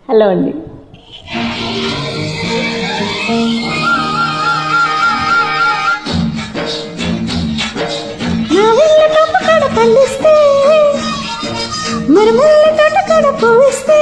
hello అండి నా వెళ్ళ తప్పకడ పండిస్తే మరి ముళ్ళ తోటకడ పూవిస్తే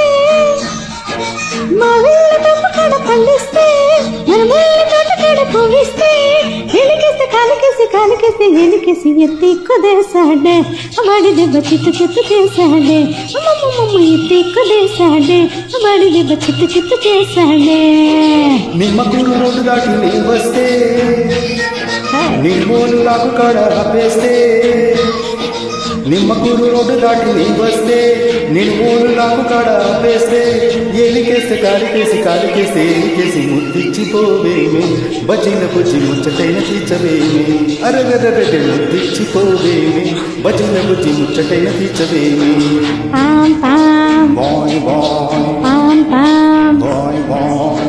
మా వెళ్ళ తప్పకడ పండిస్తే మరి ముళ్ళ తోటకడ పూవిస్తే ఎలికేసి కాలికేసి కాలికేసి ఎలికేసి ఎత్తి కుదేశాడే వాడి దెబ్బ చిత్తు చిత్తు చేశాడే అమ్మమ్మమ్మ ఎత్తి కుదేశాడే వాడి దెబ్బ చిత్తు చిత్తు చేశాడే నిమ్మకూరు రోడ్డు దాటి నీ వస్తే నిర్మూలు నాకు కాడ ఆపేస్తే నిమ్మకూరు రోడ్డు దాటి నీ వస్తే నిర్మూలు నాకు కాడ ఆపేస్తే ఎలికేస్తే కాలికేసి కాలికేస్తే ఎలికేసి ముద్దిచ్చిపోవేమి బజిన బుజ్జి ముచ్చటైన తీర్చవేమి అరగరగ ముద్దిచ్చిపోవేమి బజిన బుజ్జి ముచ్చటైన తీర్చవేమి పాం పాం బాయ్ బాయ్ పాం పాం బాయ్ బాయ్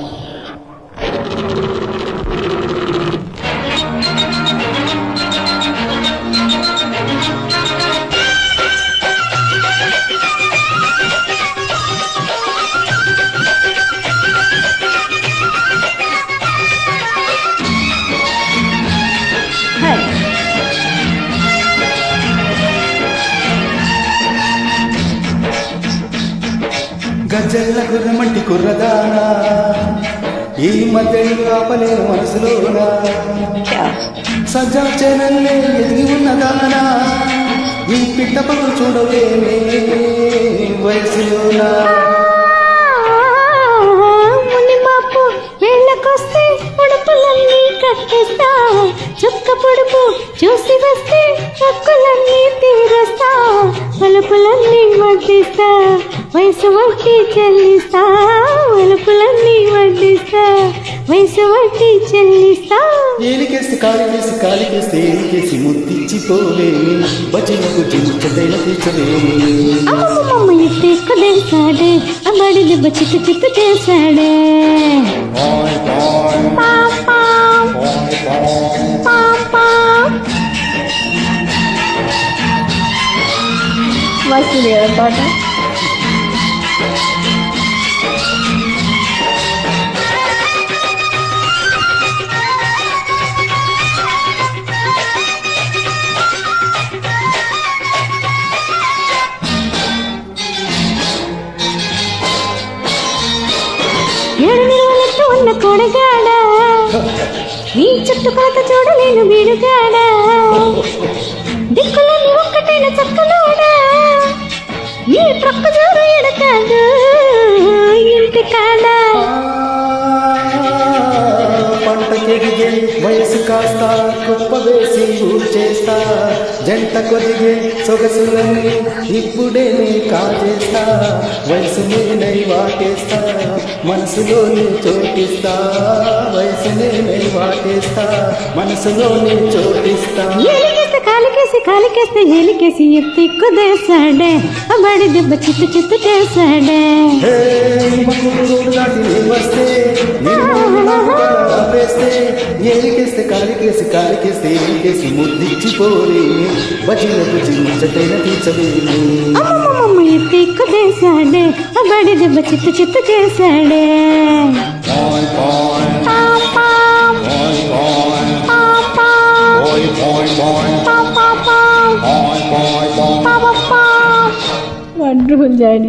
హాయ్ గజ్జల్ల గుర్రమంటి కుర్రదానా ఈ మధ్య ఆపలేను మనసులోనా సజ్జాచనల్లే ఎదిగి ఉన్నదానా ఈ పిట్టపలు చూడవేమే వయసులోనా మునిమాపు వెళ్ళకొస్తే ఉడుపులన్నీ కట్టేస్తా చుక్క పొడుపు చూసి వస్తే హక్కులన్నీ తీరుస్తా వలుపులన్నీ వడ్డిస్తా వయసు వడ్డీ చెల్లిస్తా వలుపులన్నీ వడ్డిస్తా వయసు వడ్డీ చెల్లిస్తా ఏలికేసి కాలికేసి కాలికేసి ఏలికేసి ముద్దిచ్చిపోవేమి బచిన గుజ్జి ముచ్చటైన తీర్చవేమి అమ్మమ్మమ్మ ఎత్తి కుదేశాడే అమ్మడి దెబ్బ చిక్కు చిక్కు చేశాడే బాయ్ బాయ్ పాం పాం బాయ్ బాయ్ పాం పాం వస్తుంది కదా పాట ఏడు నిలువలెత్తు ఉన్న కొడగాడ నీ చుట్టుకొలత చూడలేను వీడుగాడ దిక్కులన్నీ ఒక్కటైన చక్కలోడా నీ ప్రక్క జోరు ఎడకాడు ఇంటి కాడ పంటకెదిగే వయసు కాస్త కుప్ప వేసి చేస్తా జంట కొదిగే సొగసులన్నీ ఇప్పుడే నీ కాజేస్తా వయసు నేనై వాటేస్తా మనసులోని చోటిస్తా వయసు నేనై వాటేస్తా మనసులోని చోటిస్తా ఏలికేస్తే కాలికేసి కాలికేస్తే ఏలికేసి ఎత్తి కుదేశాడే బడి దెబ్బ చిత్తు చిత్తు చేశాడే హే మకుడు దాటి నీ వస్తే నేను నాకు ఆపేస్తే ఏలికేస్తే కాలికేసి కాలికేస్తే ఏలికేసి ముద్దిచ్చిపోరే బజిన బుజ్జి ముచ్చటైన తీర్చవేమి అమ్మమ్మమ్మ ఎత్తి కుదేశాడే బడి దెబ్బ చిత్తు చిత్తు చేశాడే బాయ్ బాయ్ పాం పాం బాయ్ బాయ్ పాం పాం బాయ్ బాయ్ బాయ్ పాం పాం పాం బాయ్ బాయ్ బాయ్ పాం పాం వండర్ఫుల్ జాయిన్